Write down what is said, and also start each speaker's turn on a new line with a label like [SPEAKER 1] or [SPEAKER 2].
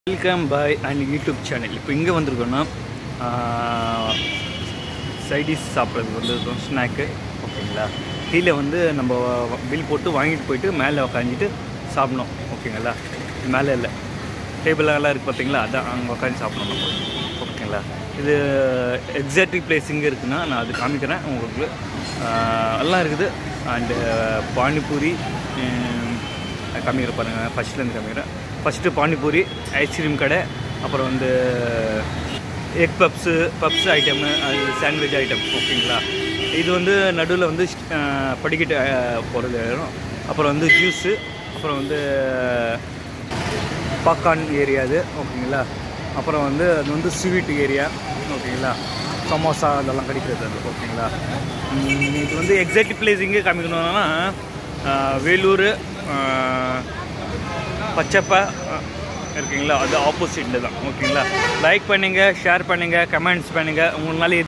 [SPEAKER 1] welcome boy and YouTube channel இப்போ இங்கே வந்திருக்கோன்னா side dish சாப்பிட்றதுக்கு வந்திருக்கோம் ஸ்நாக்கு ஓகேங்களா கீழே வந்து நம்ம பில் போட்டு வாங்கிட்டு போயிட்டு மேலே உக்காந்துட்டு சாப்பிடணும் ஓகேங்களா மேலே இல்லை டேபிளெல்லாம் இருக்குது பார்த்தீங்களா அதான் அங்கே உட்காந்து சாப்பிடணும் நம்ம ஓகேங்களா இது எக்ஸாக்டிக் பிளேஸ் எங்கே இருக்குன்னா நான் அது காமிக்கிறேன் உங்களுக்கு ஆஹ் எல்லாம் இருக்குது அண்டு பானிபூரி ஹம், காமிக்கிற பாருங்கள் ஃபஸ்ட்லேருந்து காமிக்கிறேன் ஃபஸ்ட்டு பானிபூரி ஐஸ்கிரீம் கடை அப்புறம் வந்து எக் பப்ஸு பப்ஸ் ஐட்டமு அது சாண்ட்விச் ஐட்டம் ஓகேங்களா இது வந்து நடுவில் வந்து அஹ், படிக்கட்டு அஹ், போகிறது இடம் அப்புறம் வந்து ஜூஸு அப்புறம் வந்து பாப்கார்ன் ஏரியா அது ஓகேங்களா அப்புறம் வந்து அது வந்து ஸ்வீட் ஏரியா ஓகேங்களா சமோசா அதெல்லாம் கிடைக்கிறது அது ஓகேங்களா உம், இது வந்து எக்ஸாக்ட் பிளேஸ் எங்கே காமிக்கணும்னா ஆஹ், வேலூர் ஆஹ், பச்சப்பா ஆஹ், இருக்கீங்களா அது ஆப்போசிட்டில் தான் ஓகேங்களா லைக் பண்ணுங்கள் ஷேர் பண்ணுங்கள் கமெண்ட்ஸ் பண்ணுங்கள் உங்களால